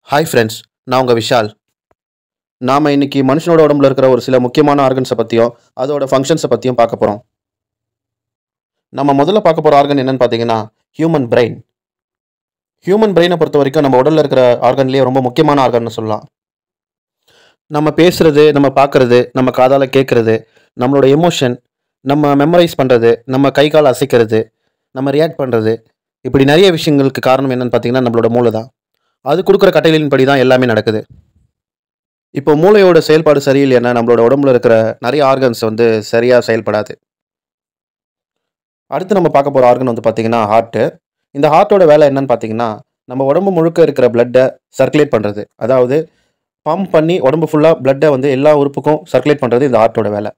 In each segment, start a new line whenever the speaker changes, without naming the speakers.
hi friends நான் உங்கள் விஷால் நாம் இன்னைக்கு மனுஷனோட உடம்புல இருக்கிற ஒரு சில முக்கியமான ஆர்கன்ஸை பற்றியும் அதோட ஃபங்க்ஷன்ஸை பற்றியும் பார்க்க போகிறோம் நம்ம முதல்ல பார்க்க போகிற ஆர்கன் என்னன்னு பார்த்தீங்கன்னா ஹியூமன் பிரெயின் ஹியூமன் பிரெயினை பொறுத்த வரைக்கும் நம்ம உடலில் இருக்கிற ஆர்கன்லேயே ரொம்ப முக்கியமான ஆர்கன்னு சொல்லலாம் நம்ம பேசுறது நம்ம பார்க்குறது நம்ம காதால் கேட்குறது நம்மளோட எமோஷன் நம்ம மெமரைஸ் பண்ணுறது நம்ம கை கால் அசைக்கிறது நம்ம ரியாக்ட் பண்ணுறது இப்படி நிறைய விஷயங்களுக்கு காரணம் என்னன்னு பார்த்தீங்கன்னா நம்மளோட மூளை தான் அது கொடுக்குற கட்டளையின்படி தான் எல்லாமே நடக்குது இப்போ மூளையோட செயல்பாடு சரியில்லைன்னா நம்மளோட உடம்புல இருக்கிற நிறைய ஆர்கன்ஸ் வந்து சரியாக செயல்படாது அடுத்து நம்ம பார்க்க போகிற ஆர்கன் வந்து பார்த்தீங்கன்னா ஹார்ட்டு இந்த ஹார்ட்டோட வேலை என்னன்னு பார்த்தீங்கன்னா நம்ம உடம்பு முழுக்க இருக்கிற பிளட்டை சர்க்குலேட் பண்ணுறது அதாவது பம்ப் பண்ணி உடம்பு ஃபுல்லாக பிளட்டை வந்து எல்லா உறுப்புக்கும் சர்க்குலேட் பண்ணுறது இந்த ஹார்ட்டோட வேலை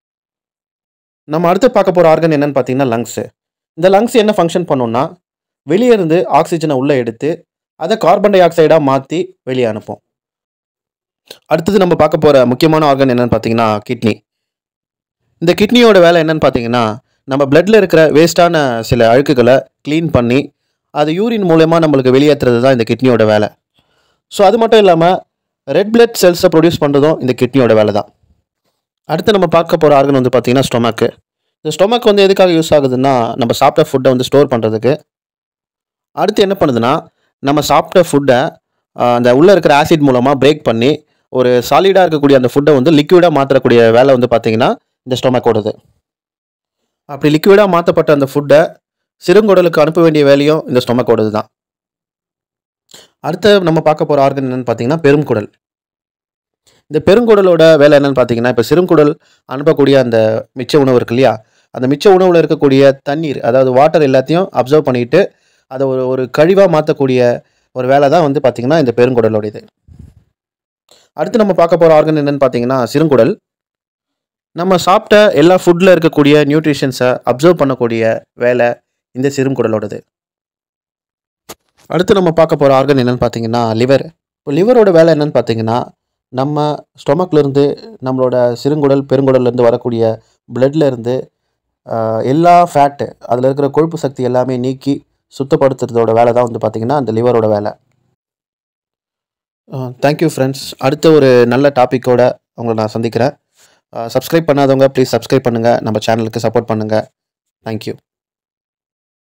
நம்ம அடுத்து பார்க்க போகிற ஆர்கன் என்னன்னு பார்த்தீங்கன்னா லங்ஸு இந்த லங்ஸ் என்ன ஃபங்க்ஷன் பண்ணும்னா வெளியே இருந்து ஆக்சிஜனை உள்ளே எடுத்து அதை கார்பன் டை ஆக்சைடாக மாற்றி வெளியே அனுப்பும் அடுத்தது நம்ம பார்க்க போகிற முக்கியமான ஆர்கன் என்னன்னு பார்த்தீங்கன்னா கிட்னி இந்த கிட்னியோட வேலை என்னன்னு பார்த்தீங்கன்னா நம்ம பிளட்டில் இருக்கிற வேஸ்ட்டான சில அழுக்குகளை க்ளீன் பண்ணி அது யூரின் மூலயமா நம்மளுக்கு வெளியேற்றுறது தான் இந்த கிட்னியோட வேலை ஸோ அது மட்டும் இல்லாமல் ரெட் பிளட் செல்ஸை ப்ரொடியூஸ் பண்ணுறதும் இந்த கிட்னியோட வேலை தான் அடுத்து நம்ம பார்க்க போகிற ஆர்கன் வந்து பார்த்தீங்கன்னா ஸ்டொமக்கு இந்த ஸ்டொமக் வந்து எதுக்காக யூஸ் ஆகுதுன்னா நம்ம சாப்பிட்ட ஃபுட்டை வந்து ஸ்டோர் பண்ணுறதுக்கு அடுத்து என்ன பண்ணுதுன்னா நம்ம சாப்பிட்ட ஃபுட்டை அந்த உள்ளே இருக்கிற ஆசிட் மூலமாக பிரேக் பண்ணி ஒரு சாலிடாக இருக்கக்கூடிய அந்த ஃபுட்டை வந்து லிக்விடாக மாற்றக்கூடிய வேலை வந்து பார்த்தீங்கன்னா இந்த ஸ்டொமக்கோடது அப்படி லிக்விடாக மாற்றப்பட்ட அந்த ஃபுட்டை சிறுங்குடலுக்கு அனுப்ப வேண்டிய வேலையும் இந்த ஸ்டொமக்கோடது தான் அடுத்து நம்ம பார்க்க போகிற ஆர்கன் என்னன்னு பார்த்தீங்கன்னா பெருங்குடல் இந்த பெருங்குடலோட வேலை என்னன்னு பார்த்தீங்கன்னா இப்போ சிறுங்குடல் அனுப்பக்கூடிய அந்த மிச்ச உணவு இருக்கு இல்லையா அந்த மிச்ச உணவில் இருக்கக்கூடிய தண்ணீர் அதாவது வாட்டர் எல்லாத்தையும் அப்சர்வ் பண்ணிட்டு அதை ஒரு ஒரு கழிவாக மாற்றக்கூடிய ஒரு வேலை தான் வந்து பார்த்திங்கன்னா இந்த பெருங்குடலோட இது அடுத்து நம்ம பார்க்க போகிற ஆர்கன் என்னன்னு பார்த்தீங்கன்னா சிறுங்குடல் நம்ம சாப்பிட்ட எல்லா ஃபுட்டில் இருக்கக்கூடிய நியூட்ரிஷன்ஸை அப்சர்வ் பண்ணக்கூடிய வேலை இந்த சிறுங்குடலோடது அடுத்து நம்ம பார்க்க போகிற ஆர்கன் என்னன்னு பார்த்தீங்கன்னா லிவர் இப்போ லிவரோட வேலை என்னன்னு பார்த்தீங்கன்னா நம்ம ஸ்டொமக்லேருந்து நம்மளோட சிறுங்குடல் பெருங்குடல்லேருந்து வரக்கூடிய bloodல இருந்து ஆஹ், எல்லா ஃபேட்டு அதில் இருக்கிற கொழுப்பு சக்தி எல்லாமே நீக்கி சுத்தப்படுத்துறதோட வேலை தான் வந்து பார்த்திங்கன்னா அந்த லிவரோட வேலை தேங்க்யூ ஃப்ரெண்ட்ஸ் அடுத்த ஒரு நல்ல டாப்பிக்கோட உங்களை நான் சந்திக்கிறேன் சப்ஸ்கிரைப் பண்ணாதவங்க ப்ளீஸ் சப்ஸ்கிரைப் பண்ணுங்கள் நம்ம சேனலுக்கு சப்போர்ட் பண்ணுங்கள் தேங்க்யூ